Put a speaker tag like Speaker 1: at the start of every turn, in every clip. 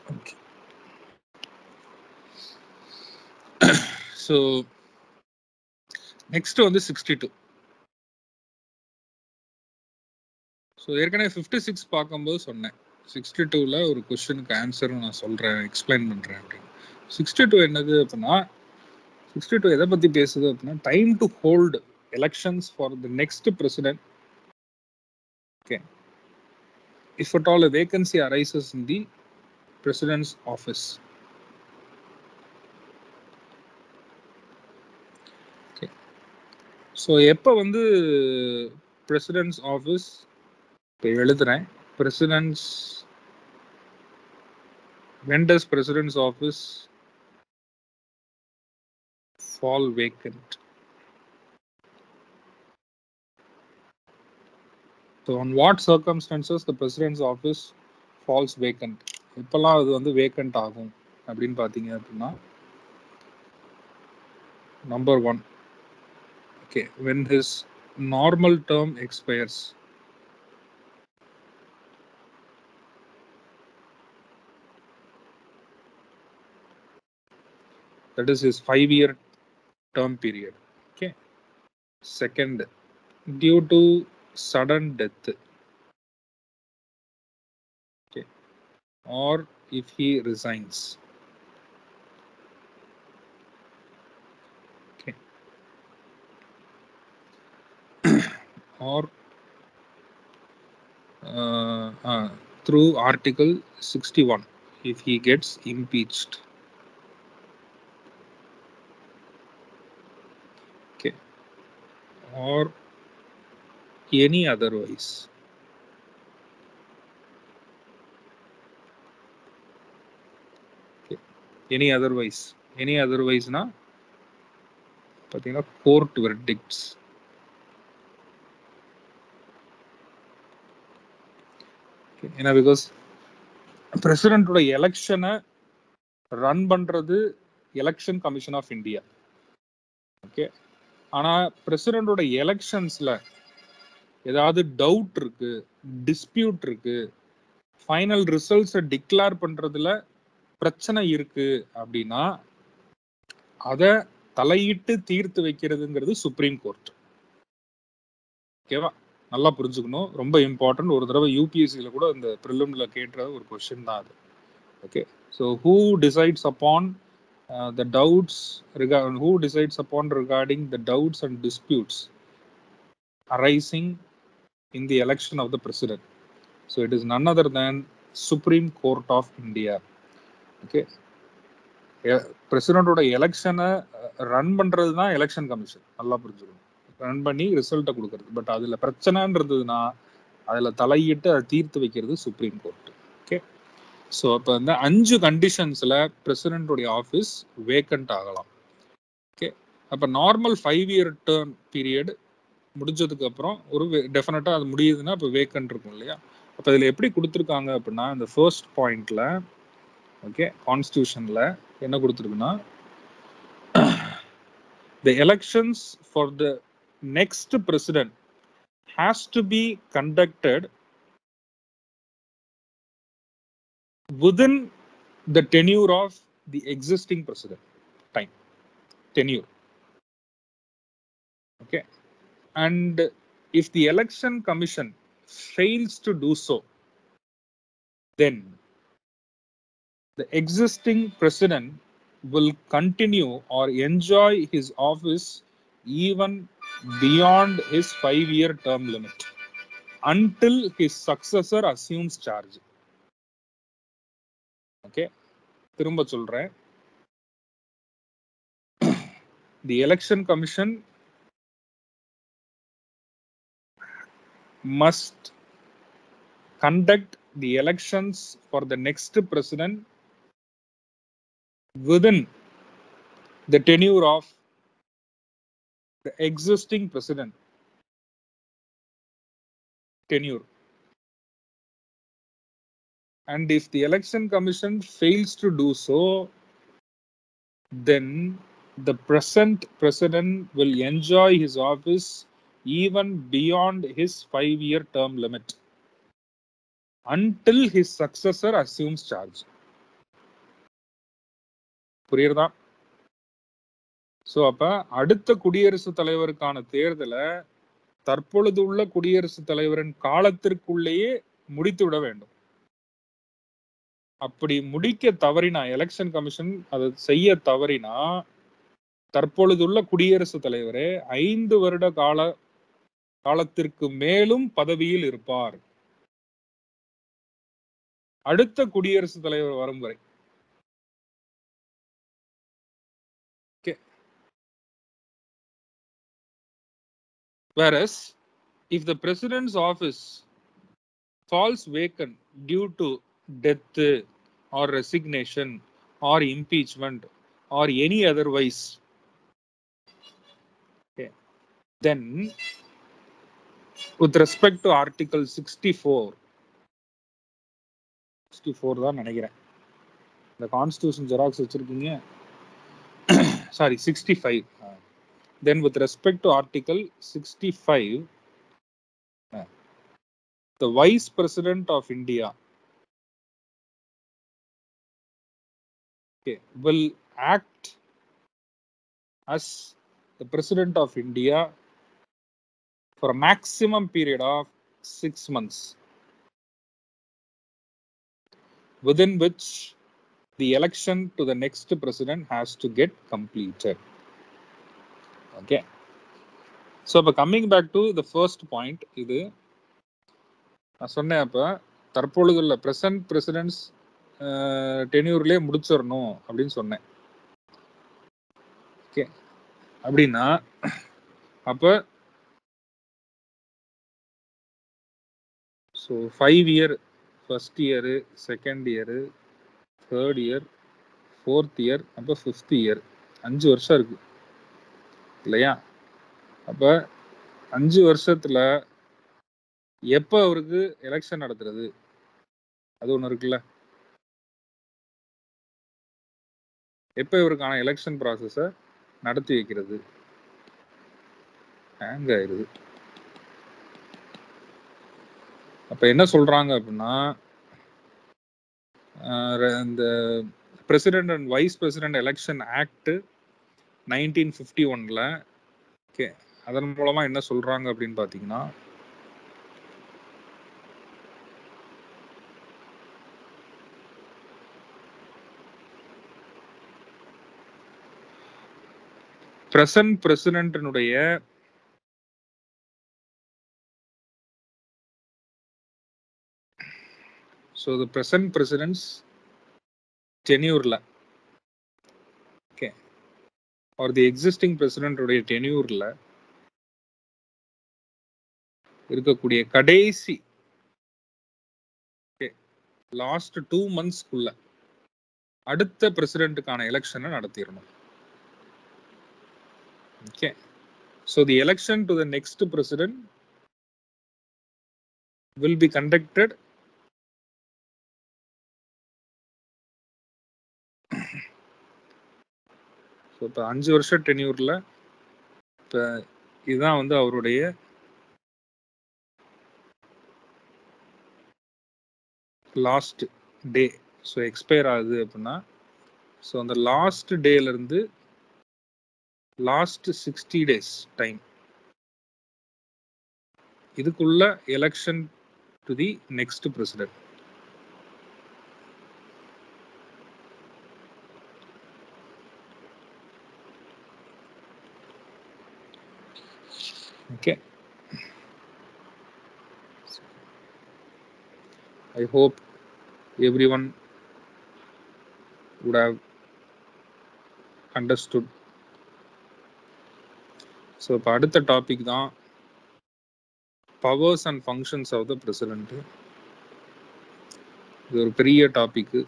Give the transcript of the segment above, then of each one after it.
Speaker 1: Okay. so next வந்து sixty two so ஏற்கனவே fifty six பார்க்கும்போது சொன்னேன் சிக்ஸ்டி டூவில் ஒரு கொஸ்டினுக்கு ஆன்சர் நான் சொல்கிறேன் எக்ஸ்பிளைன் பண்ணுறேன் அப்படின்னு சிக்ஸ்டி டூ என்னது அப்படின்னா சிக்ஸ்டி டூ எதை பற்றி பேசுது அப்படின்னா time to hold elections for the next president okay if at all vacancy arises in the president's office okay so எப்போ வந்து பிரசிடென்ட்ஸ் ஆஃபீஸ் இப்போ எழுதுறேன் president's when does president's office fall vacant so on what circumstances the president's office falls vacant எப்பெல்லாம் அது வந்து vacant ஆகும் அப்படின்னு பார்த்தீங்க அப்படின்னா number one okay when his normal term expires that is his five year term period okay second due to sudden death okay or if he resigns okay or uh, uh, through article 61 if he gets impeached or any otherwise. Okay. Any otherwise. Any otherwise னா பார்த்தீங்கன்னா court வெர்டிக்ட்ஸ் ஏன்னா because பிரசிடென்ட்டோட எலெக்ஷனை run பண்றது election commission of India okay ஆனா பிரசிடென்டோட எலெக்ஷன்ஸ்ல ஏதாவது doubt இருக்கு dispute இருக்கு ஃபைனல் ரிசல்ட்ஸை டிக்ளேர் பண்றதுல பிரச்சனை இருக்கு அப்படின்னா அதை தலையிட்டு தீர்த்து வைக்கிறதுங்கிறது சுப்ரீம் கோர்ட் ஓகேவா நல்லா புரிஞ்சுக்கணும் ரொம்ப இம்பார்ட்டன்ட் ஒரு தடவை யூபிஎஸ்சியில் கூட இந்த ப்ரிலிம்ல கேட்ட ஒரு கொஸ்டின் தான் அது okay so who decides upon uh, the doubts regard who decides upon regarding the doubts and disputes arising in the election of the president so it is none other than supreme court of india okay பிரசிடண்டோட எலெக்ஷனை run பண்றது தான் election commission நல்லா புரிஞ்சுக்கணும் run பண்ணி ரிசல்ட்டை கொடுக்கறது but அதுல பிரச்சனைன்றதுன்னா அதுல தலையிட்டு அதை தீர்த்து வைக்கிறது சுப்ரீம் கோர்ட் ஓகே ஸோ அப்போ வந்து அஞ்சு கண்டிஷன்ஸில் பிரசிடென்ட்டுடைய ஆஃபீஸ் வேக்கண்ட் ஆகலாம் ஓகே அப்போ normal five year term period முடிஞ்சதுக்கு அப்புறம் ஒரு டெஃபினட்டாக அது முடியுதுன்னா இப்போ வேக்கண்ட் இருக்கும் இல்லையா அப்போ இதில் எப்படி கொடுத்துருக்காங்க அப்படின்னா இந்த ஃபர்ஸ்ட் பாயிண்ட்ல ஓகே கான்ஸ்டியூஷனில் என்ன கொடுத்துருக்குன்னா the elections for the next president has to be conducted within the tenure of the existing president time tenure okay and if the election commission fails to do so then the existing president will continue or enjoy his office even beyond his five year term limit until his successor assumes charge okay திரும்ப சொல்றேன் the election commission must conduct the elections for the next president within the tenure of the existing president tenure and if the election commission fails to do so then the present president will enjoy his office even beyond his five year term limit until his successor assumes charge புரியுறதா so அப்ப அடுத்த குடியரசுத் தலைவருக்கான தேர்தலை தற்பொழுது உள்ள குடியரசுத் தலைவரின் காலத்திற்குள்ளேயே முடித்து விட வேண்டும் அப்படி முடிக்க தவறினா எலெக்ஷன் கமிஷன் அதை செய்ய தவறினா தற்பொழுதுள்ள குடியரசுத் தலைவரே ஐந்து வருட கால காலத்திற்கு மேலும் பதவியில் இருப்பார் அடுத்த குடியரசுத் தலைவர் வரும் வரை Whereas, if the president's office falls vacant due to death or resignation or impeachment or any otherwise, okay, then with respect to Article 64, 64 தான் நினைக்கிறேன் இந்த கான்ஸ்டியூஷன் ஜெராக்ஸ் வச்சிருக்கீங்க sorry sixty five then with respect to article 65 uh, the vice president of india okay, will act as the president of india for a maximum period of 6 months within which the election to the next president has to get completed okay so இப்போ coming back to the first point இது நான் சொன்னேன் அப்போ தற்பொழுதுள்ள present president's டென்யூர்லேயே முடிச்சிடணும் அப்படின்னு சொன்னேன் okay அப்படின்னா அப்போ so five year first year second year third year fourth year அப்போ ஃபிஃப்த் இயர் அஞ்சு வருஷம் இருக்கு இல்லையா அப்ப அஞ்சு வருஷத்துல எப்ப அவருக்கு எலெக்ஷன் நடத்துறது அது ஒண்ணு இருக்குல்ல எப்ப இவருக்கான எலெக்ஷன் ப்ராசஸ நடத்தி வைக்கிறது ஹேங் ஆயிருது அப்ப என்ன சொல்றாங்க அப்படின்னா இந்த president and vice president election act nineteen fifty ஒன்ல ஓகே அதன் மூலமா என்ன சொல்றாங்க அப்படின்னு பாத்தீங்கன்னா பிரசன்ட் பிரசிடென்டினுடைய ஸோ த பிரசன்ட் பிரசிடென்ட்ஸ் டென்யூர்ல ஓகே ஆர் தி எக்ஸிஸ்டிங் பிரசிடென்டோடைய டென்யூர்ல இருக்கக்கூடிய கடைசி லாஸ்ட் டூ மந்த்ஸ்க்குள்ள அடுத்த பிரசிடென்ட்டுக்கான எலெக்ஷனை நடத்திடணும் okay so the election to the next president will be conducted so இப்போ அஞ்சு வருஷம் டென்யூரில் இப்போ இதுதான் வந்து அவருடைய லாஸ்ட் டே ஸோ எக்ஸ்பயர் ஆகுது அப்படின்னா ஸோ அந்த லாஸ்ட் டேலேருந்து லாஸ்ட் சிக்ஸ்டி டேஸ் டைம் இதுக்குள்ள election to the next president Okay. I hope everyone would have understood. So இப்போ அடுத்த டாபிக் தான் powers and functions of the president இது ஒரு பெரிய topic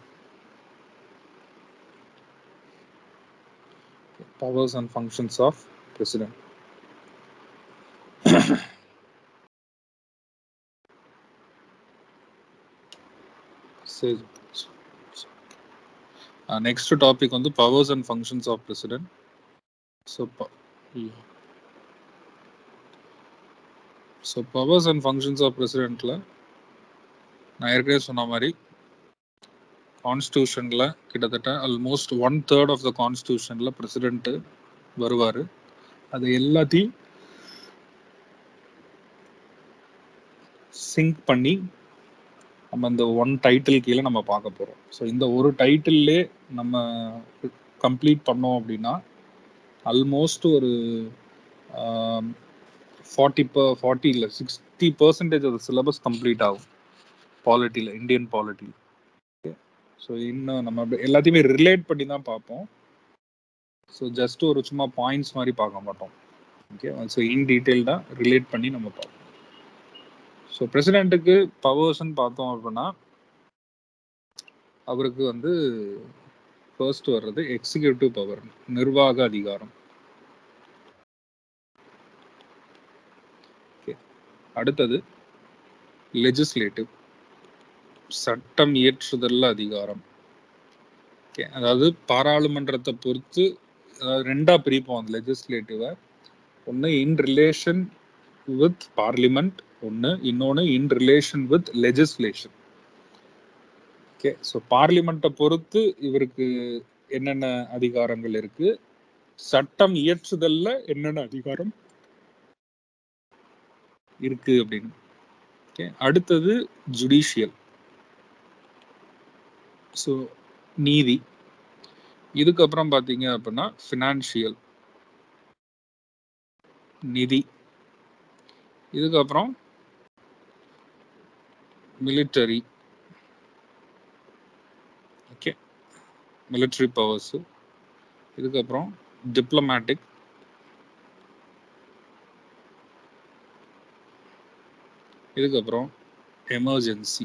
Speaker 1: powers and functions of president சரி next topic வந்து powers and functions of president so so powers and functions of பிரசிடென்ட்ல நான் ஏற்கனவே சொன்ன மாதிரி கான்ஸ்டியூஷன்ல கிட்டத்தட்ட almost one third of the கான்ஸ்டியூஷன்ல president வருவாரு அது எல்லாத்தையும் சிங்க் பண்ணி நம்ம இந்த ஒன் டைட்டில் கீழே நம்ம பார்க்க போறோம் ஸோ இந்த ஒரு டைட்டில்லே நம்ம கம்ப்ளீட் பண்ணோம் அப்படின்னா ஆல்மோஸ்ட் ஒரு ஃபார்ட்டி பர் ஃபார்ட்டி இல்லை sixty percentage of syllabus complete ஆகும் பாலிட்டியில் இந்தியன் பாலிட்டி ஓகே ஸோ இன்னும் நம்ம அப்படி எல்லாத்தையுமே ரிலேட் பண்ணி தான் பார்ப்போம் ஸோ ஜஸ்ட் ஒரு சும்மா பாயிண்ட்ஸ் மாதிரி பார்க்க மாட்டோம் ஓகே ஸோ இன் டீட்டெயில்டாக ரிலேட் பண்ணி நம்ம பார்ப்போம் ஸோ பிரசிடென்ட்டுக்கு பவர்ஸ்ன்னு பார்த்தோம் அப்படின்னா அவருக்கு வந்து ஃபர்ஸ்ட் வர்றது எக்ஸிக்யூட்டிவ் பவர் நிர்வாக அதிகாரம் அடுத்தது லெஜிஸ்லேட்டிவ் சட்டம் இயற்றுதல் அதிகாரம் ஓகே அதாவது பாராளுமன்றத்தை பொறுத்து அதாவது ரெண்டா பிரிப்போம் அந்த லெஜிஸ்லேட்டிவை ஒன்று இன் ரிலேஷன் வித் பார்லிமெண்ட் ஒன்று இன்னொன்று in relation with legislation okay so பார்லிமெண்ட்டை பொறுத்து இவருக்கு என்னென்ன அதிகாரங்கள் இருக்கு சட்டம் இயற்றுதல்ல என்னென்ன அதிகாரம் இருக்கு அப்படின்னு ஓகே அடுத்தது ஜுடிஷியல் ஸோ நீதி இதுக்கப்புறம் பார்த்தீங்க அப்படின்னா ஃபினான்ஷியல் நிதி இதுக்கப்புறம் மிலிட்டரி ஓகே மிலிட்ரி பவர்ஸு இதுக்கப்புறம் டிப்ளமேட்டிக் இதுக்கப்புறம் எமர்ஜென்சி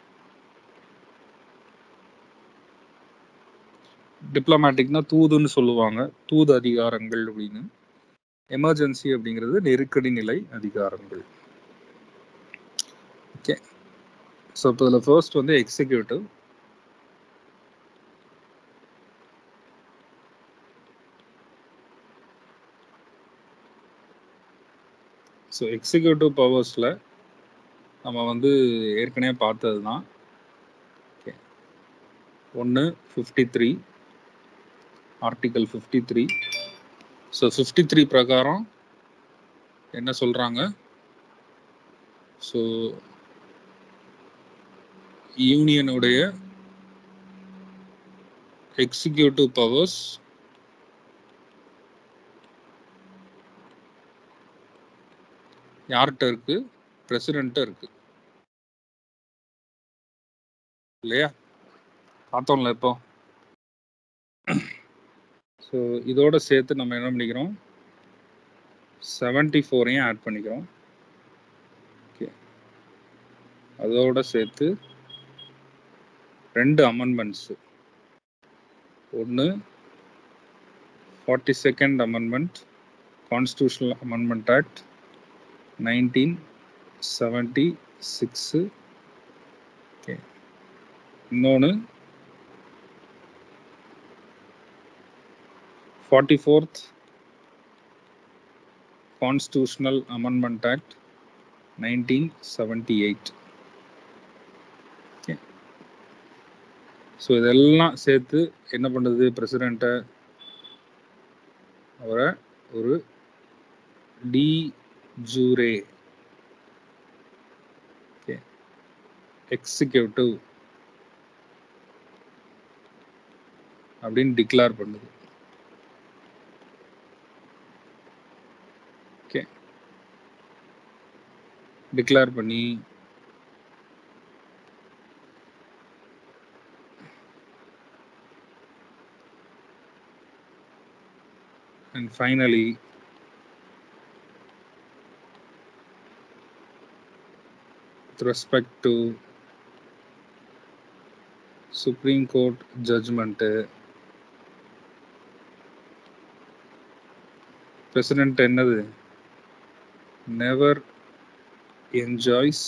Speaker 1: டிப்ளமேட்டிக்னா தூதுன்னு சொல்லுவாங்க தூது அதிகாரங்கள் அப்படின்னு எமர்ஜென்சி அப்படிங்கிறது நெருக்கடி நிலை அதிகாரங்கள் ஓகே ஸோ இப்போ இதில் ஃபர்ஸ்ட் வந்து எக்ஸிக்யூட்டிவ் ஸோ எக்ஸிக்யூட்டிவ் பவர்ஸில் நம்ம வந்து ஏற்கனவே பார்த்தது தான் ஓகே ஒன்று fifty three article fifty three so fifty three பிரகாரம் என்ன சொல்கிறாங்க ஸோ யூனியனுடைய எக்ஸிக்யூட்டிவ் பவர்ஸ் யார்கிட்ட இருக்கு பிரசிடென்ட்ட இருக்கு இல்லையா பார்த்தோம்ல இப்போ ஸோ இதோட சேர்த்து நம்ம என்ன பண்ணிக்கிறோம் செவன்டி ஃபோரையும் ஆட் பண்ணிக்கிறோம் ஓகே அதோட சேர்த்து ரெண்டு அமெண்ட்மெண்ட்ஸு ஒன்று forty second amendment constitutional amendment act nineteen seventy six okay இன்னொன்று forty fourth constitutional amendment act nineteen seventy eight okay so இதெல்லாம் சேர்த்து என்ன பண்ணுறது பிரசிடெண்ட்டை அவரை ஒரு டி ஜூரே ஓகே எக்ஸிக்யூட்டிவ் அப்படின்னு டிக்ளேர் பண்ணுது ஓகே டிக்ளேர் பண்ணி and finally with respect to supreme court judgment president என்னது never enjoys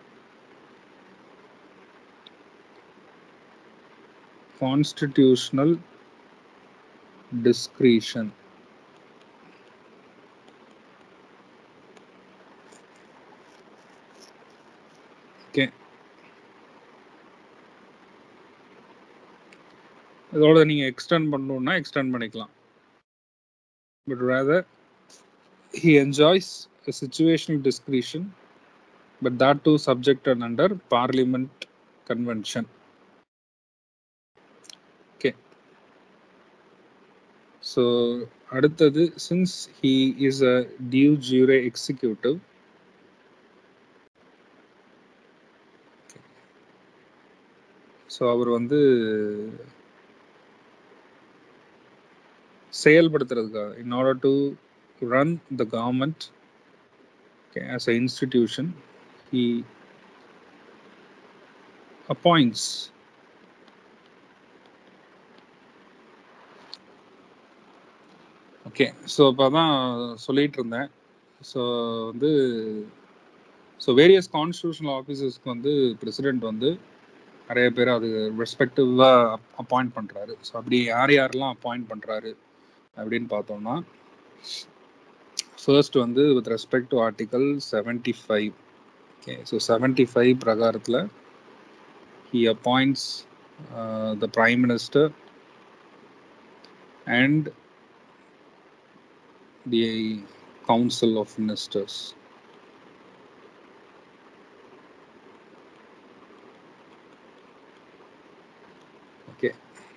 Speaker 1: constitutional discretion okay இதோட நீங்கள் எக்ஸ்டெண்ட் பண்ணணுன்னா எக்ஸ்டெண்ட் பண்ணிக்கலாம் but rather he enjoys situational discretion but that too subjected under parliament convention okay so அடுத்தது since he is a due jure executive so அவர் வந்து செயல்படுத்துறதுக்காக in order to run the government okay, as an institution, he appoints okay so இப்போ தான் சொல்லிட்டு இருந்தேன் so வந்து so various constitutional ஆஃபீஸர்ஸ்க்கு வந்து பிரசிடென்ட் வந்து நிறைய பேர் அது ரெஸ்பெக்டிவாக அப்பாயிண்ட் பண்ணுறாரு ஸோ அப்படி யார் யாரெல்லாம் அப்பாயிண்ட் பண்ணுறாரு அப்படின்னு பார்த்தோம்னா ஃபர்ஸ்ட் வந்து with respect to article seventy five okay so seventy five பிரகாரத்தில் he appoints the prime minister and the council of ministers okay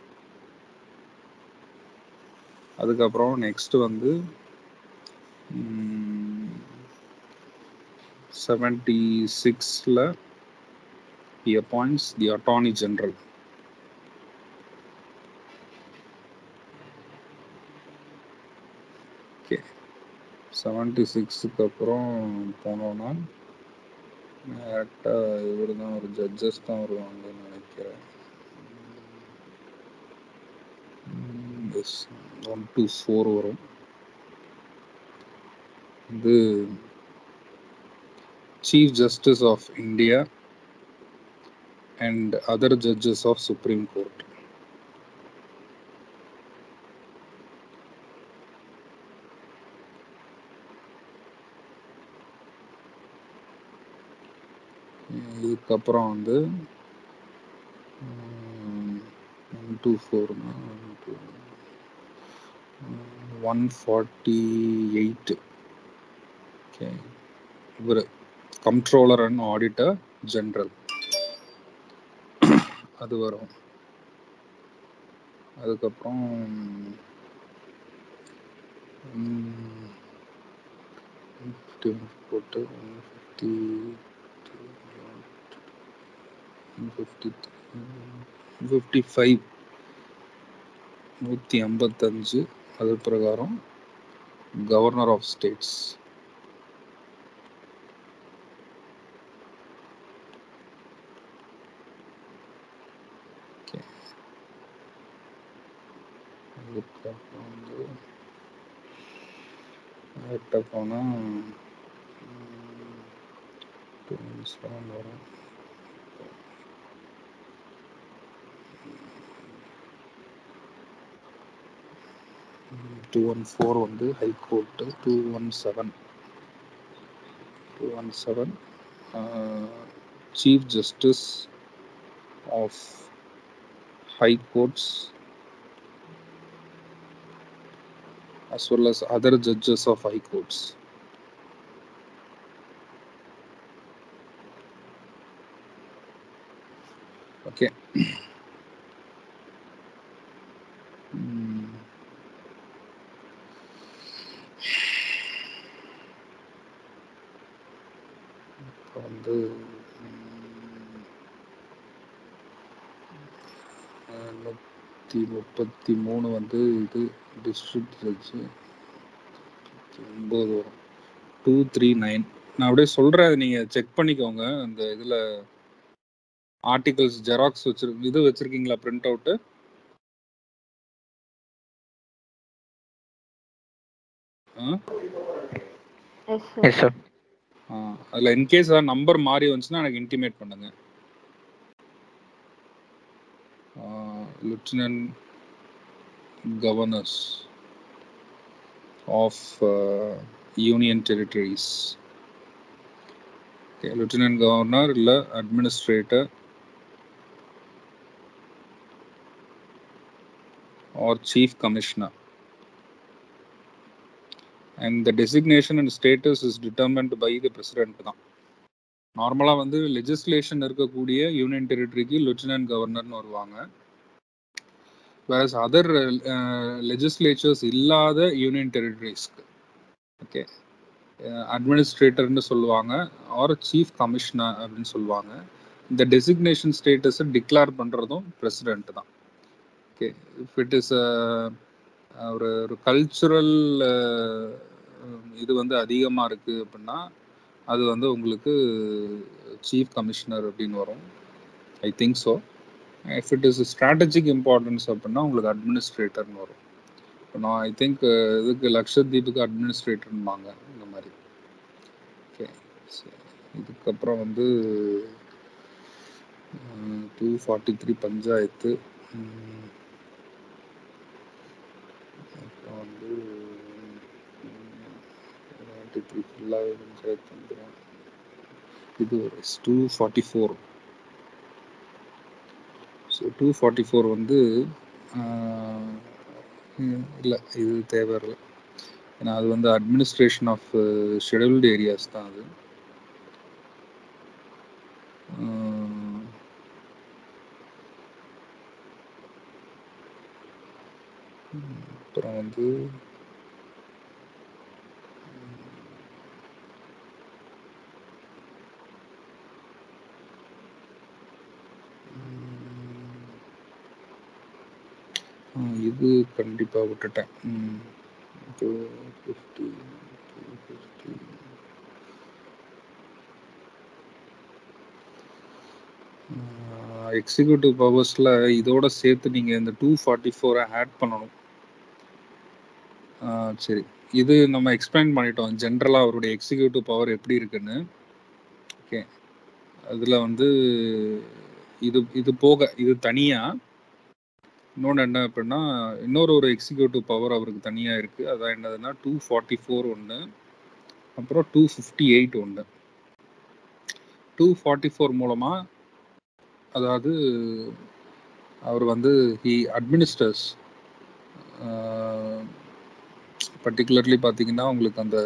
Speaker 1: அதுக்கப்புறம் நெக்ஸ்ட் வந்து செவன்டி சிக்ஸில் he appoints the attorney general okay seventy சிக்ஸுக்கு அப்புறம் போனோன்னா டேரெக்டாக இவர் தான் ஒரு ஜட்ஜஸ் தான் வருவாங்கன்னு நினைக்கிறேன் ஒன் டூ ஃபோர் வரும் இது chief justice of India and other judges of supreme court இதுக்கப்புறம் வந்து ஒன் டூ ஃபோர்னா ஒன் ஃபார்ட்டி எயிட் ஓகே இவர் கம்ட்ரோலர் அண்ட் ஆடிட்டர் ஜென்ரல் அது வரும் அதுக்கப்புறம் போட்டு ஃபிஃப்டி ஃபிஃப்டி ஃபிஃப்டி ஃபைவ் நூற்றி ஐம்பத்தஞ்சு அது பிரகாரம் கவர்னர் ஆஃப் ஸ்டேட்ஸ் அதுக்கப்புறம் வந்து கரெக்டாக போனால் செவன் வரும் டூ ஒன் ஃபோர் வந்து high court two one seven two one seven chief justice of high courts as well as other judges of high courts. Okay. வந்து நூற்றி முப்பத்தி மூணு வந்து இது டிஸ்ட்ரிக்ட் ஜட்ஜு ஒம்பது வரும் டூ த்ரீ நைன் நான் அப்படியே சொல்கிறேன் அதை நீங்கள் செக் பண்ணிக்கோங்க அந்த இதில் ஆர்டிகல்ஸ் ஜெராக்ஸ் வச்சிரு இது வச்சுருக்கீங்களா பிரிண்ட் அவுட்டு
Speaker 2: எஸ் சார்
Speaker 1: அதில் இன்கேஸ் ஏதாவது நம்பர் மாறி வந்துச்சுன்னா எனக்கு இன்டிமேட் பண்ணுங்க lieutenant governors of uh, union territories okay, lieutenant governor இல்ல administrator or chief commissioner and the designation and status is determined by the president தான் நார்மலாக வந்து லெஜிஸ்லேஷன் இருக்கக்கூடிய யூனியன் டெரிட்டரிக்கு லெப்டினன்ட் கவர்னர்னு வருவாங்க வேறஸ் அதர் லெஜிஸ்லேச்சர்ஸ் இல்லாத யூனியன் டெரிட்டரிஸ்க்கு ஓகே அட்மினிஸ்ட்ரேட்டர்னு சொல்லுவாங்க ஆர் சீஃப் கமிஷனர் அப்படின்னு சொல்லுவாங்க இந்த டெசிக்னேஷன் ஸ்டேட்டஸை டிக்ளேர் பண்ணுறதும் பிரசிடென்ட் தான் ஓகே இஃப் இட் இஸ் ஒரு ஒரு கல்ச்சுரல் இது வந்து அதிகமாக இருக்குது அப்படின்னா அது வந்து உங்களுக்கு சீஃப் கமிஷனர் அப்படின்னு வரும் I think so if it is strategic importance அப்படின்னா உங்களுக்கு அட்மினிஸ்ட்ரேட்டர்னு வரும் இப்போ நான் ஐ திங்க் இதுக்கு லக்ஷத்வீப்புக்கு அட்மினிஸ்ட்ரேட்டர்னுவாங்க இந்த மாதிரி ஓகே இதுக்கப்புறம் வந்து டூ ஃபார்ட்டி த்ரீ பஞ்சாயத்து அப்புறம் வந்து ஃபார்ட்டி த்ரீ ஃபுல்லாகவே பஞ்சாயத்து வந்துடும் இது two forty four so two forty four வந்து இல்லை இது தேவையில்லை ஏன்னா அது வந்து அட்மினிஸ்ட்ரேஷன் ஆஃப் ஷெடியூல்டு ஏரியாஸ் தான் அது அப்புறம் வந்து இது கண்டிப்பாக விட்டுட்டேன் two fifty two fifty executive பவர்ஸில் இதோட சேர்த்து நீங்கள் இந்த டூ ஃபார்ட்டி ஃபோரை ஆட் பண்ணணும் சரி இது நம்ம எக்ஸ்பிளைன் பண்ணிட்டோம் ஜென்ரலாக அவருடைய எக்ஸிக்யூட்டிவ் பவர் எப்படி இருக்குன்னு ஓகே அதில் வந்து இது இது போக இது தனியாக இன்னொன்று என்ன அப்படின்னா இன்னொரு ஒரு எக்ஸிக்யூட்டிவ் பவர் அவருக்கு தனியாக இருக்குது அதான் என்னதுன்னா டூ ஃபார்ட்டி ஃபோர் ஒன்று அப்புறம் டூ ஃபிஃப்டி எயிட் ஒன்று டூ ஃபார்ட்டி ஃபோர் மூலமாக அதாவது அவர் வந்து ஹி அட்மினிஸ்டர்ஸ் பர்டிகுலர்லி பார்த்தீங்கன்னா உங்களுக்கு அந்த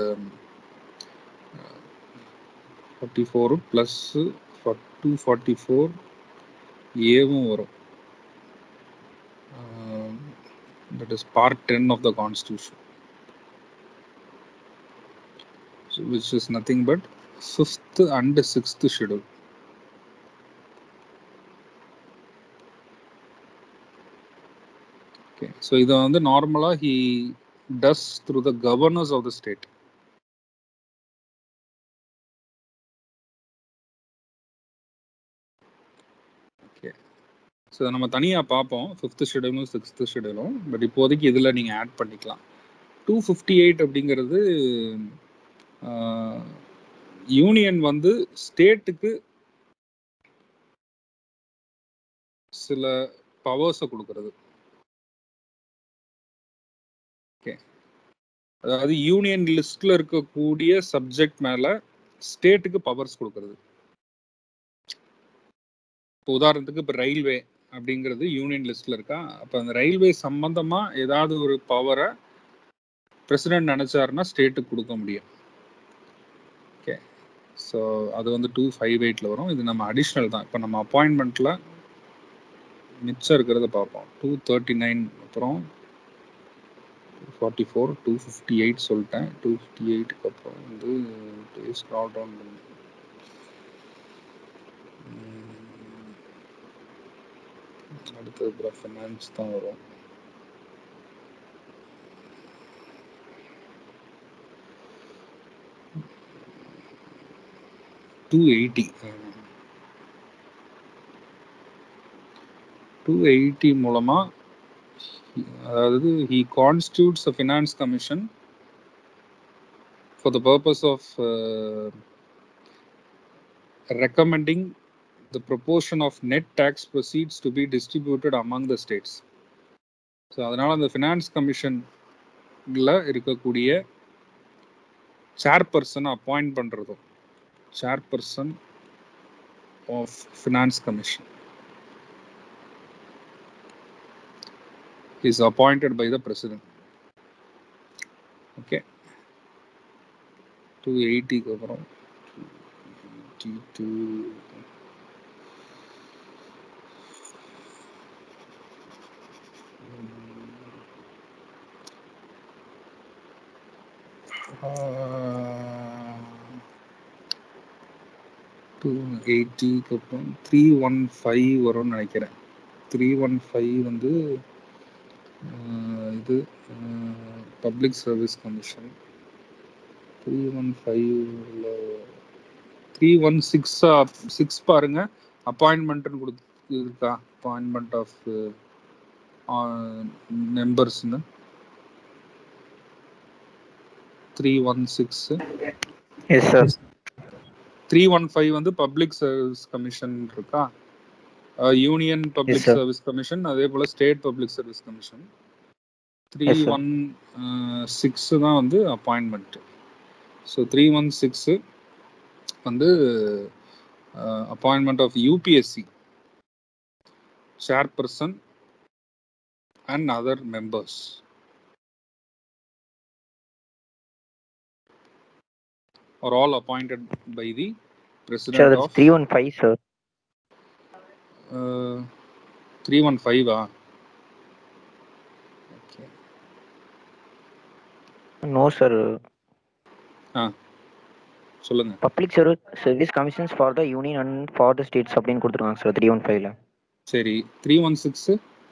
Speaker 1: forty four plus two forty four ஏவும் வரும் that is part 10 of the constitution so which is nothing but fifth and sixth schedule okay so இது வந்து நார்மலா he does through the governors of the state okay so நம்ம தனியாக பார்ப்போம் fifth ஷெடியூலும் sixth ஷெடியூலும் பட் இப்போதைக்கு இதில் நீங்கள் ஆட் பண்ணிக்கலாம் டூ ஃபிஃப்டி எயிட் அப்படிங்கிறது யூனியன் வந்து ஸ்டேட்டுக்கு சில பவர்ஸை கொடுக்கறது ஓகே அதாவது யூனியன் லிஸ்ட்ல இருக்கக்கூடிய சப்ஜெக்ட் மேல ஸ்டேட்டுக்கு பவர்ஸ் கொடுக்கறது இப்போ உதாரணத்துக்கு இப்போ ரயில்வே அப்படிங்கிறது யூனியன் லிஸ்ட்ல இருக்கா அப்போ அந்த ரயில்வே சம்பந்தமா ஏதாவது ஒரு பவரை பிரசிடென்ட் நினைச்சாருன்னா ஸ்டேட்டுக்கு கொடுக்க முடியும் ஓகே ஸோ அது வந்து டூ ஃபைவ் எயிட்ல வரும் இது நம்ம அடிஷ்னல் தான் இப்போ நம்ம அப்பாயின்மெண்ட்ல மிச்சம் இருக்கிறத பார்ப்போம் டூ தேர்ட்டி நைன் அப்புறம் forty four two fifty eight சொல்லிட்டேன் டூ ஃபிஃப்டி எயிட்டுக்கு அப்புறம் வந்து ஸ்க்ரால் டவுன் பண்ணி அடுத்தது அப்புறம் ஃபினான்ஸ் தான் வரும் டூ எயிட்டி டூ எயிட்டி மூலமா அதாவது he constitutes a finance commission for the purpose of recommending the proportion of net tax proceeds to be distributed among the states so அதனால் அந்த ஃபினான்ஸ் கமிஷனில் இருக்கக்கூடிய சேர்பர்சனை அப்பாயிண்ட் பண்ணுறதும் chairperson of finance commission is appointed by the president. Okay. 280 க்கு அப்புறம் 282 two எயிட்டிக்கு அப்புறம் three one five வரும்னு நினைக்கிறேன் த்ரீ ஒன் ஃபைவ் வந்து ஆஹ், இது public service commission three one ஃபைவ்ல த்ரீ ஒன் சிக்ஸ் சிக்ஸ் பாருங்க அப்பாயின்மெண்ட்னு கொடுத்து இருக்கா அப்பாயின்மெண்ட் ஆஃப் மெம்பர்ஸ்னு three one six
Speaker 2: Yes, sir.
Speaker 1: Three one five வந்து பப்ளிக் சர்வீஸ் கமிஷன் இருக்கா union public
Speaker 2: sir.
Speaker 1: Service commission அதே போல state public service commission three
Speaker 2: Yes, sir.
Speaker 1: One six தான் வந்து appointment so three one six வந்து appointment of UPSC chairperson and other members are all appointed by the president
Speaker 2: Sir, that's
Speaker 1: of
Speaker 2: 315, sir.
Speaker 1: uh, 315 ah okay
Speaker 2: No, sir.
Speaker 1: சொல்லுங்க
Speaker 2: Public Service Service Commissions for the Union and for the states அப்படின்னு கொடுத்துருக்காங்க sir three one ஃபைவ்ல
Speaker 1: சரி three one six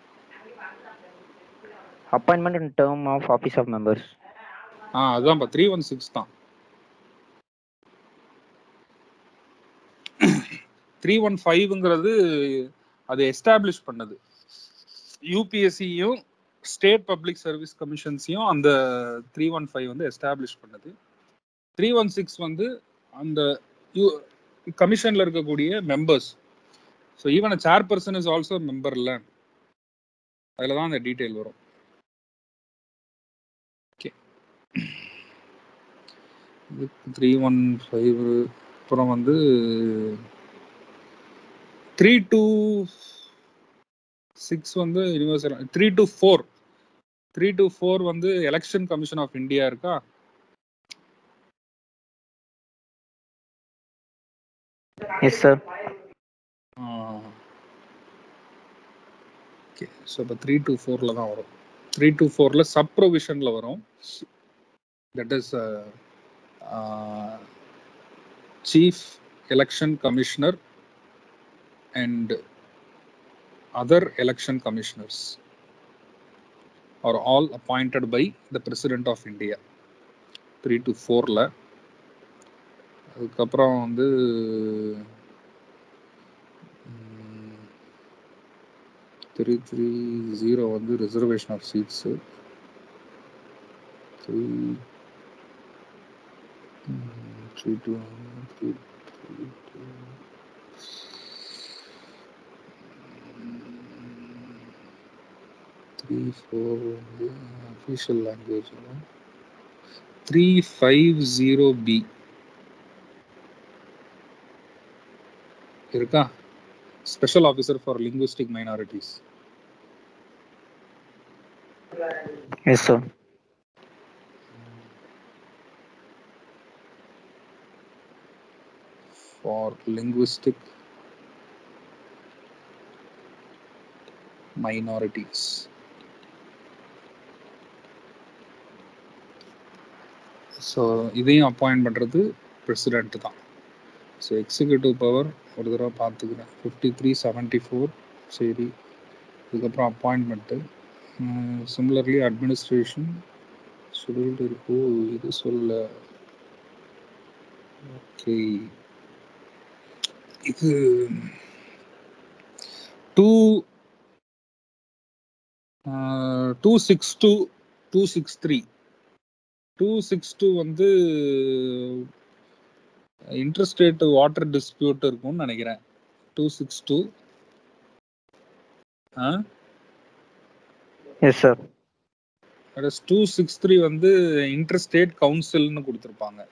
Speaker 2: appointment and term of office of members
Speaker 1: ஆ அதான்ப்பா three one six தான் three one ஃபைவ்ங்கிறது அது எஸ்டாப்ளிஷ் பண்ணது யூபிஎஸ்சியும் ஸ்டேட் பப்ளிக் சர்வீஸ் கமிஷன்ஸையும் அந்த த்ரீ ஒன் ஃபைவ் வந்து எஸ்டாப்ளிஷ் பண்ணது த்ரீ ஒன் சிக்ஸ் வந்து அந்த யூ கமிஷனில் இருக்கக்கூடிய members so even a chairperson is also மெம்பர்ல அதில் தான் அந்த டீட்டெயில் வரும் ஓகே த்ரீ ஒன் ஃபைவ் அப்புறம் வந்து த்ரீ டூ சிக்ஸ் வந்து universal three two four three two four வந்து எலெக்ஷன் கமிஷன் ஆஃப் இந்தியா இருக்கா
Speaker 2: எஸ் சார்
Speaker 1: ஓகே ஸோ இப்போ த்ரீ டூ ஃபோரில் தான் வரும் த்ரீ டூ ஃபோரில் சப் ப்ரொவிஷனில் வரும் that is chief election commissioner and other election commissioners are all appointed by the president of india three two ஃபோரில் அதுக்கப்புறம் வந்து த்ரீ த்ரீ ஜீரோ வந்து reservation of seats three three two three three two three four வந்து official language three five zero B இருக்கா special officer for linguistic minorities
Speaker 2: yes sir
Speaker 1: for linguistic minorities so இதையும் appoint பண்ணுறது president தான் so executive power ஒரு தடவை பார்த்துக்கிறேன் fifty three seventy four சரி இதுக்கப்புறம் அப்பாயின்மெண்ட்டு சிமிலர்லி அட்மினிஸ்ட்ரேஷன் ஷெடியூல்டு இருக்கோ இது சொல்ல ஓகே இது two two six two two six three two six two வந்து இன்டர்ஸ்டேட் வாட்டர் டிஸ்பியூட் இருக்கும்னு நினைக்கிறேன் two six two
Speaker 2: yes sir
Speaker 1: two six three வந்து இன்டர்ஸ்டேட் கவுன்சில்னு கொடுத்துருப்பாங்க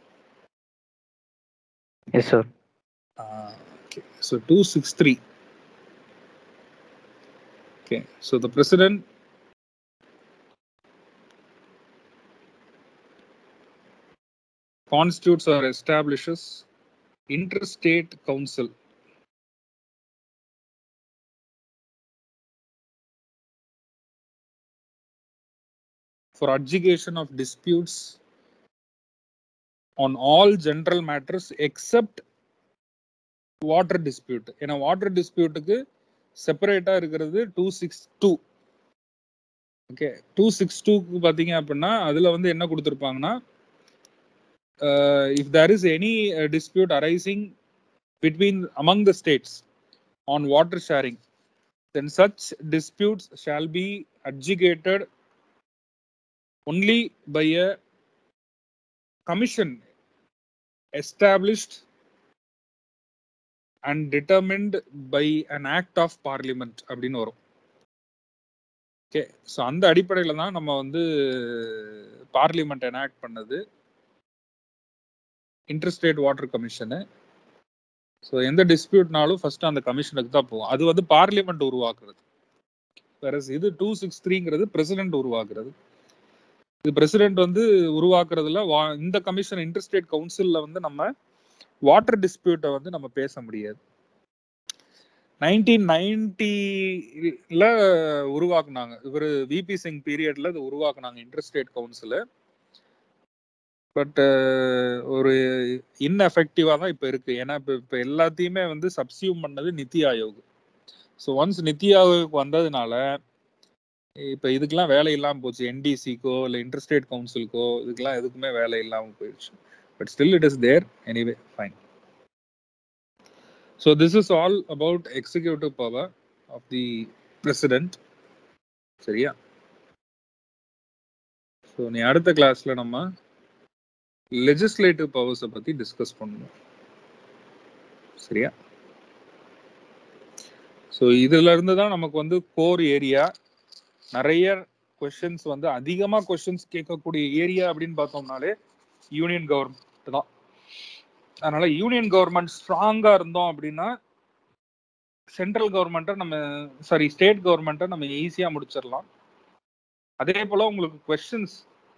Speaker 2: yes sir
Speaker 1: okay so two six three okay so the president constitutes or establishes interstate council for adjugation of disputes on all general matters except water dispute ஏன்னா water டிஸ்பியூட்டுக்கு செப்பரேட்டா இருக்கிறது two six two okay two six டூக்கு பார்த்தீங்க அப்படின்னா அதில் வந்து என்ன கொடுத்துருப்பாங்கன்னா if there is any dispute arising between among the states on water sharing then such disputes shall be adjudicated only by a commission established and determined by an act of parliament அப்படின்னு வரும் okay so அந்த அடிப்படையில் தான் நம்ம வந்து parliament enact பண்ணது interstate water commission so எந்த டிஸ்பியூட்னாலும் ஃபர்ஸ்ட் அந்த கமிஷனுக்கு தான் போகும் அது வந்து பார்லிமெண்ட் உருவாக்குறது வேற இது டூ சிக்ஸ் த்ரீங்கிறது பிரசிடென்ட் உருவாக்குறது இது பிரசிடென்ட் வந்து உருவாக்குறதுல வா- இந்த கமிஷன் இன்டர்ஸ்டேட் கவுன்சில்ல வந்து நம்ம வாட்டர் டிஸ்பியூட்டை வந்து நம்ம பேச முடியாது நைன்டீன் நைன்டில உருவாக்குனாங்க இவர் விபி சிங் பீரியட்ல இது உருவாக்குனாங்க இன்டர்ஸ்டேட் கவுன்சில் பட் ஒரு இன்எஃபெக்டிவா தான் இப்போ இருக்கு ஏன்னா இப்போ இப்போ எல்லாத்தையுமே வந்து சப்சியூம் பண்ணது நித்தி ஆயோக் ஸோ ஒன்ஸ் நித்தி ஆயோக் வந்ததுனால இப்போ இதுக்கெல்லாம் வேலை இல்லாமல் போச்சு என்டிசிக்கோ இல்லை இன்டர்ஸ்டேட் கவுன்சிலுக்கோ இதுக்கெல்லாம் எதுக்குமே வேலை இல்லாமல் போயிடுச்சு but still it is there anyway fine so this is all about executive power of the president சரியா ஸோ நீ அடுத்த கிளாஸ்ல நம்ம லெஜிஸ்லேட்டிவ் பவர்ஸை பத்தி டிஸ்கஸ் பண்ணணும் சரியா ஸோ இதுல இருந்து தான் நமக்கு வந்து கோர் ஏரியா நிறைய கொஷின்ஸ் வந்து அதிகமா கொஷின்ஸ் கேட்கக்கூடிய ஏரியா அப்படின்னு பார்த்தோம்னாலே யூனியன் கவர்மெண்ட் தான் அதனால யூனியன் கவர்மெண்ட் ஸ்ட்ராங்கா இருந்தோம் அப்படின்னா சென்ட்ரல் கவர்மெண்ட்டை நம்ம சாரி ஸ்டேட் கவர்மெண்ட்டை நம்ம ஈஸியா முடிச்சிடலாம் அதே போல உங்களுக்கு questions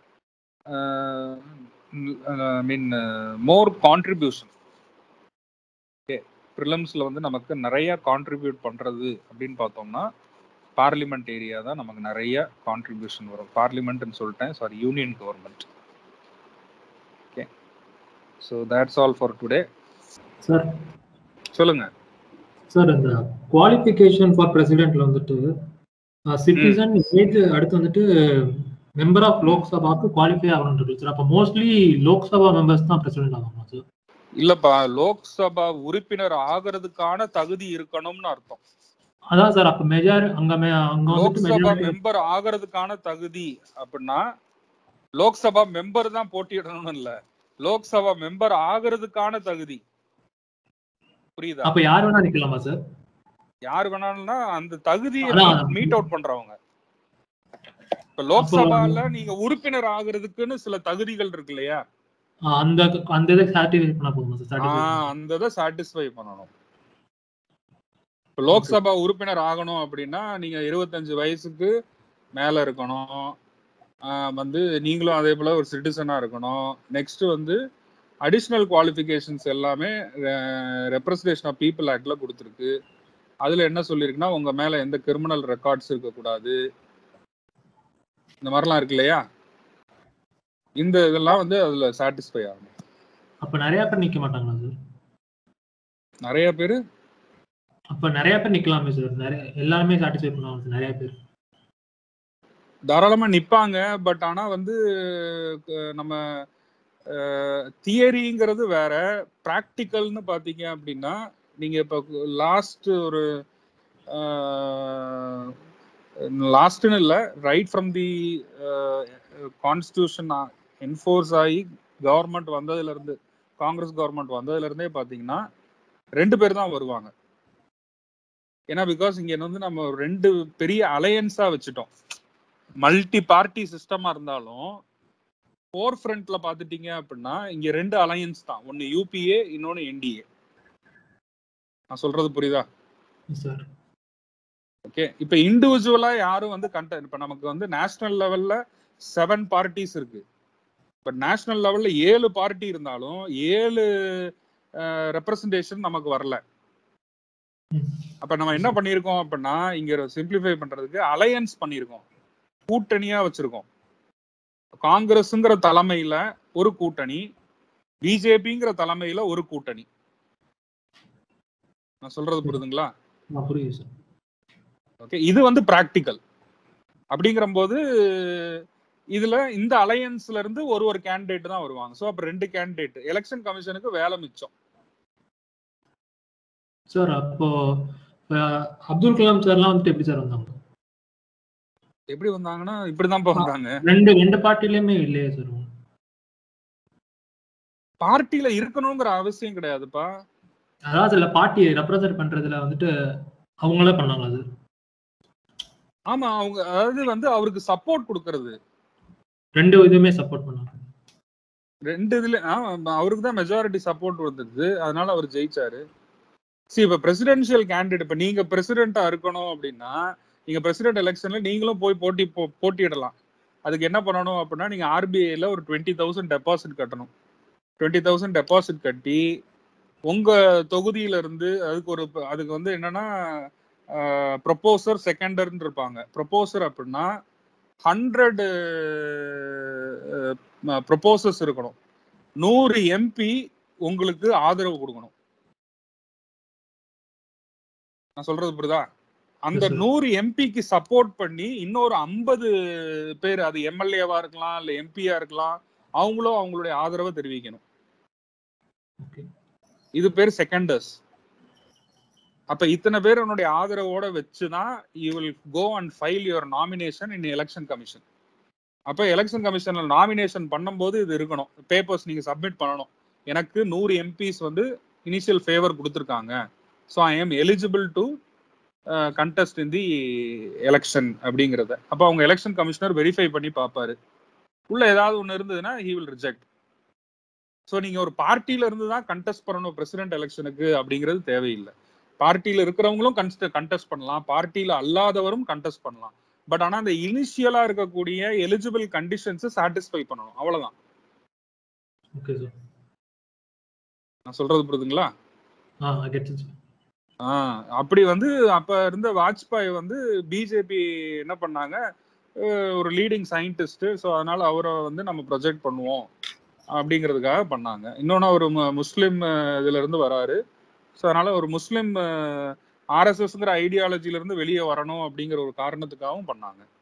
Speaker 1: I mean more contribution okay ப்ரிலிம்ஸ்ல வந்து நமக்கு நிறைய கான்ட்ரிபியூட் பண்றது அப்படின்னு பார்த்தோம்னா பார்லிமெண்ட் ஏரியா தான் நமக்கு நிறைய கான்ட்ரிபியூஷன் வரும் பார்லிமெண்ட்னு சொல்லிட்டேன் sorry union government okay so that's all for today
Speaker 3: sir
Speaker 1: சொல்லுங்க
Speaker 3: சார் இந்த குவாலிஃபிகேஷன் ஃபார் பிரசிடென்ட்ல வந்துட்டு சிட்டிசன் ஏஜ் அடுத்து வந்துட்டு மெம்பர் ஆஃப் லோக்சபாக்கு குவாலிஃபை ஆகணும் இருக்கு சார் அப்போ மோஸ்ட்லி லோக்சபா மெம்பர்ஸ் தான் பிரசிடென்ட் ஆகணும் சார்
Speaker 1: இல்லப்பா லோக்சபா உறுப்பினர் ஆகிறதுக்கான தகுதி இருக்கணும்னு அர்த்தம்
Speaker 3: அதான் சார் அப்போ மெஜார் அங்க மே- அங்க வந்துட்டு
Speaker 1: லோக்சபா
Speaker 3: மெஜாரிட்டி
Speaker 1: மெம்பர் ஆகிறதுக்கான தகுதி அப்படின்னா லோக்சபா மெம்பர் தான் போட்டியிடணும்னு இல்ல லோக்சபா மெம்பர் ஆகிறதுக்கான தகுதி புரியுதா
Speaker 3: அப்ப யார் வேணா நிக்கலாமா சார்
Speaker 1: யார் வேணாலும்னா அந்த தகுதியை
Speaker 3: அதான்.
Speaker 1: மீட் அவுட் பண்றவங்க இப்ப லோக்சபால நீங்க உறுப்பினர் ஆகுறதுக்குன்னு சில தகுதிகள் இருக்கு இல்லையா
Speaker 3: அந்த அந்த இதை சாட்டிஸ்ஃபை பண்ண போதுமா சார்
Speaker 1: ஆ,
Speaker 3: சாட்டிஸ்ஃபை
Speaker 1: அந்த இதை சாட்டிஸ்ஃபை பண்ணணும் இப்ப லோக்சபா உறுப்பினர் ஆகணும் அப்படின்னா நீங்க இருபத்தஞ்சு வயசுக்கு மேல இருக்கணும் ஆ, வந்து நீங்களும் அதே போல ஒரு சிட்டிசனா இருக்கணும் நெக்ஸ்ட் வந்து அடிஷ்னல் குவாலிஃபிகேஷன்ஸ் எல்லாமே ரெப்ரசன்டேஷன் ஆஃப் பீப்புள் ஆக்ட்ல கொடுத்துருக்கு அதுல என்ன சொல்லியிருக்குன்னா உங்க மேல எந்த கிரிமினல் ரெக்கார்ட்ஸ் இருக்கக்கூடாது இந்த மாதிரிலாம் இருக்கு இல்லையா இந்த இதெல்லாம் வந்து அதுல சாட்டிஸ்ஃபை ஆகணும்
Speaker 3: அப்ப நிறைய பேர் நிக்க மாட்டாங்களா சார்
Speaker 1: நிறைய பேர்
Speaker 3: அப்ப நிறைய பேர் நிக்கலாமே சார் நிறைய எல்லாருமே சாட்டிஸ்ஃபை பண்ணுவாங்க சார் நிறைய பேர்
Speaker 1: தாராளமா நிப்பாங்க பட் ஆனா வந்து அஹ், நம்ம தியரிங்கிறது வேற ப்ராக்டிக்கல்னு பாத்தீங்க அப்படின்னா நீங்க இப்ப லாஸ்ட் ஒரு லாஸ்ட்னு இல்ல right from the constitution enforce ஆகி கவர்மெண்ட் வந்ததுல இருந்து காங்கிரஸ் கவர்மெண்ட் வந்ததுல இருந்தே பாத்தீங்கன்னா ரெண்டு பேர் தான் வருவாங்க ஏன்னா பிகாஸ் இங்க வந்து நம்ம ஒரு ரெண்டு பெரிய அலையன்ஸா வச்சுட்டோம் மல்டி பார்ட்டி சிஸ்டமா இருந்தாலும் ஃபோர் ஃப்ரண்ட்ல பாத்துட்டீங்க அப்படின்னா இங்க ரெண்டு அலையன்ஸ் தான் ஒன்னு யூபிஏ இன்னொன்னு என்டிஏ நான் சொல்றது புரியுதா
Speaker 3: சார்
Speaker 1: ஓகே இப்ப இண்டிவிஜுவலா யாரும் வந்து கண்ட இப்ப நமக்கு வந்து நேஷனல் லெவல்ல செவன் பார்ட்டிஸ் இருக்கு பட் நேஷனல் லெவல்ல ஏழு பார்ட்டி இருந்தாலும் ஏழு ரெப்ரசன்டேஷன் நமக்கு வரல
Speaker 3: ம்.
Speaker 1: அப்ப நம்ம என்ன பண்ணியிருக்கோம் அப்படின்னா இங்க சிம்பிளிஃபை பண்றதுக்கு அலையன்ஸ் பண்ணியிருக்கோம் கூட்டணியா வச்சிருக்கோம் காங்கிரஸ்ங்கிற தலைமையில ஒரு கூட்டணி பிஜேபிங்கிற தலைமையில ஒரு கூட்டணி நான் சொல்றது புரியுதுங்களா
Speaker 3: ஆ, புரியுது சார்
Speaker 1: ஓகே இது வந்து பிராக்டிக்கல் அப்படிங்கிற போது இதுல இந்த அலையன்ஸ்ல இருந்து ஒரு ஒரு கேண்டிடேட் தான் வருவாங்க சோ அப்ப ரெண்டு கேண்டிடேட் எலெக்ஷன் கமிஷனுக்கு வேலை மிச்சம்
Speaker 3: சார் அப்போ அஹ், அப்துல் கலாம் சார்லாம் வந்துட்டு எப்படி சார் வந்தாங்க
Speaker 1: எப்படி வந்தாங்கன்னா இப்படிதான் வந்தாங்க
Speaker 3: ரெண்டு ரெண்டு பார்ட்டிலயுமே இல்லையே சார்
Speaker 1: பார்ட்டில இருக்கணுங்கிற அவசியம் கிடையாதுப்பா
Speaker 3: அதாவது இல்ல பார்ட்டியை ரெப்ரசென்ட் பண்றதுல வந்துட்டு அவங்களே பண்ணாங்க அது
Speaker 1: ஆமா அவங்க அதாவது வந்து அவருக்கு சப்போர்ட் கொடுக்கறது
Speaker 3: ரெண்டு இதுவுமே சப்போர்ட் பண்ணாங்க
Speaker 1: ரெண்டு இதுல அவருக்கு தான் மெஜாரிட்டி சப்போர்ட் வந்தது அதனால அவர் ஜெயிச்சாரு சரி இப்ப பிரசிடென்ஷியல் கேண்டிடேட் இப்ப நீங்க பிரசிடென்டா இருக்கணும் அப்படின்னா நீங்க பிரசிடென்ட் எலெக்ஷன்ல நீங்களும் போய் போட்டி போ- போட்டியிடலாம் அதுக்கு என்ன பண்ணணும் அப்படின்னா நீங்க ஆர்பிஐல ஒரு டுவெண்ட்டி தௌசண்ட் டெபாசிட் கட்டணும் டுவெண்ட்டி தௌசண்ட் டெபாசிட் கட்டி உங்க தொகுதியில இருந்து அதுக்கு ஒரு அதுக்கு வந்து என்னன்னா ப்ரொப்போசர் செகண்டர்னு இருப்பாங்க ப்ரொப்போசர் அப்படின்னா ஹண்ட்ரட் ப்ரொப்போசர்ஸ் இருக்கணும் நூறு எம்பி உங்களுக்கு ஆதரவு கொடுக்கணும் நான் சொல்றது புரியுதா அந்த
Speaker 3: Yes, sir.
Speaker 1: நூறு எம்பிக்கு சப்போர்ட் பண்ணி இன்னொரு ஐம்பது பேர் அது எம்எல்ஏவா இருக்கலாம் இல்ல எம்பியா இருக்கலாம் அவங்களும் அவங்களுடைய ஆதரவை தெரிவிக்கணும்
Speaker 3: ஓகே
Speaker 1: இது பேர் செகண்டர்ஸ் அப்ப இத்தனை பேர் உன்னுடைய ஆதரவோட வச்சுதான் you will go and file your nomination in election commission அப்ப எலெக்ஷன் கமிஷன்ல நாமினேஷன் பண்ணும்போது இது இருக்கணும் பேப்பர்ஸ் நீங்க சப்மிட் பண்ணணும் எனக்கு நூறு எம்பிஸ் வந்து இனிஷியல் ஃபேவர் கொடுத்துருக்காங்க so I am eligible to contest in the election அப்படிங்கிறத அப்போ அவங்க எலெக்ஷன் கமிஷனர் வெரிஃபை பண்ணி பார்ப்பாரு உள்ள ஏதாவது ஒன்று இருந்ததுன்னா ஹி வில் ரிஜெக்ட் ஸோ நீங்க ஒரு பார்ட்டியில இருந்து தான் கண்டெஸ்ட் பண்ணணும் பிரசிடென்ட் எலெக்ஷனுக்கு அப்படிங்கிறது தேவையில்லை பார்ட்டியில இருக்கிறவங்களும் கண்டெஸ்ட் பண்ணலாம் பார்ட்டியில அல்லாதவரும் கண்டெஸ்ட் பண்ணலாம் பட் ஆனா அந்த இனிஷியலா இருக்கக்கூடிய எலிஜிபிள் கண்டிஷன்ஸ் சாட்டிஸ்ஃபை பண்ணணும் அவ்வளவுதான்
Speaker 3: ஓகே சார்
Speaker 1: நான் சொல்றது புரியுதுங்களா
Speaker 3: ஆ கெட் சார்
Speaker 1: ஆ அப்படி வந்து அப்ப இருந்த வாஜ்பாய் வந்து பிஜேபி என்ன பண்ணாங்க அஹ் ஒரு லீடிங் சயின்டிஸ்ட் ஸோ அதனால அவரை வந்து நம்ம ப்ரொஜெக்ட் பண்ணுவோம் அப்படிங்கிறதுக்காக பண்ணாங்க இன்னொன்று அவர் முஸ்லீம் அஹ், இதுல இருந்து வராரு ஸோ அதனால ஒரு முஸ்லீம் ஆர்எஸ்எஸ்ங்கிற ஐடியாலஜில இருந்து வெளியே வரணும் அப்படிங்கிற ஒரு காரணத்துக்காகவும் பண்ணாங்க